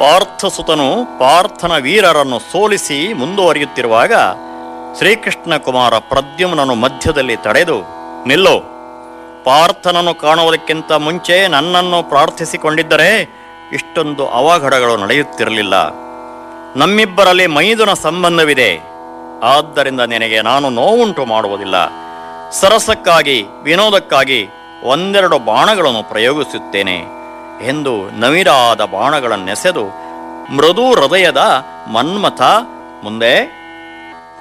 ಪಾರ್ಥಸುತನು ಪಾರ್ಥನ ವೀರರನ್ನು ಸೋಲಿಸಿ ಮುಂದುವರಿಯುತ್ತಿರುವಾಗ ಶ್ರೀಕೃಷ್ಣ ಕುಮಾರ ಪ್ರದ್ಯುಮ್ನನು ಮಧ್ಯದಲ್ಲಿ ತಡೆದು ನಿಲ್ಲೋ ಪಾರ್ಥನನ್ನು ಕಾಣುವುದಕ್ಕಿಂತ ಮುಂಚೆ ನನ್ನನ್ನು ಪ್ರಾರ್ಥಿಸಿಕೊಂಡಿದ್ದರೆ ಇಷ್ಟೊಂದು ಅವಘಡಗಳು ನಡೆಯುತ್ತಿರಲಿಲ್ಲ ನಮ್ಮಿಬ್ಬರಲ್ಲಿ ಮೈದುನ ಸಂಬಂಧವಿದೆ ಆದ್ದರಿಂದ ನಿನಗೆ ನಾನು ನೋವುಂಟು ಮಾಡುವುದಿಲ್ಲ ಸರಸಕ್ಕಾಗಿ ವಿನೋದಕ್ಕಾಗಿ ಒಂದೆರಡು ಬಾಣಗಳನ್ನು ಪ್ರಯೋಗಿಸುತ್ತೇನೆ ಎಂದು ನವಿರಾದ ಬಾಣಗಳನ್ನೆಸೆದು ಮೃದು ಹೃದಯದ ಮನ್ಮಥ ಮುಂದೆ